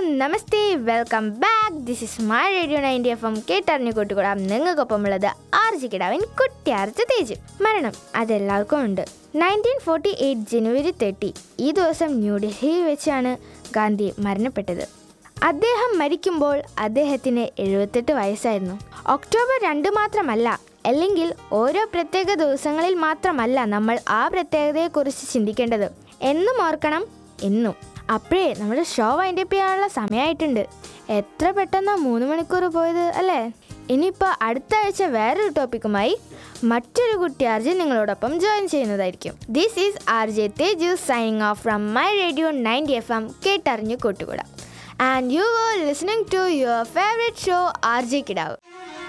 namaste welcome back this is my radio ninety F M കേട്ടറിഞ്ഞു കൂട്ടുകൂടാം നിങ്ങൾക്കൊപ്പമുള്ളത് R G കിടാവിൻ കുട്ടിയാർച്ച തേജ് മരണം അതെല്ലാവർക്കും ഉണ്ട് nineteen forty eight January thirty ഈ ദിവസം ന്യൂഡൽഹിയിൽ വെച്ചാണ് ഗാന്ധി മരണപ്പെട്ടത് അദ്ദേഹം മരിക്കുമ്പോൾ അദ്ദേഹത്തിന് എഴുപത്തെട്ട് വയസ്സായിരുന്നു ഒക്ടോബർ രണ്ട് മാത്രമല്ല അല്ലെങ്കിൽ ഓരോ പ്രത്യേക ദിവസങ്ങളിൽ മാത്രമല്ല നമ്മൾ ആ പ്രത്യേകതയെക്കുറിച്ച് ചിന്തിക്കേണ്ടത് എന്നും ഓർക്കണം എന്നും അപ്പോഴേ നമ്മുടെ ഷോ വൈൻഡപ്പ് ചെയ്യാനുള്ള സമയമായിട്ടുണ്ട് എത്ര പെട്ടെന്നാ മൂന്ന് മണിക്കൂർ പോയത് അല്ലേ ഇനിയിപ്പോൾ അടുത്ത ആഴ്ച വേറൊരു ടോപ്പിക്കുമായി മറ്റൊരു കുട്ടി ആർജെ നിങ്ങളോടൊപ്പം ജോയിൻ ചെയ്യുന്നതായിരിക്കും this is R J Teju signing off from my radio ninety F M കേട്ടറിഞ്ഞു കൂട്ടുകൂടാം and you are listening to your favourite show R J കിടാവ്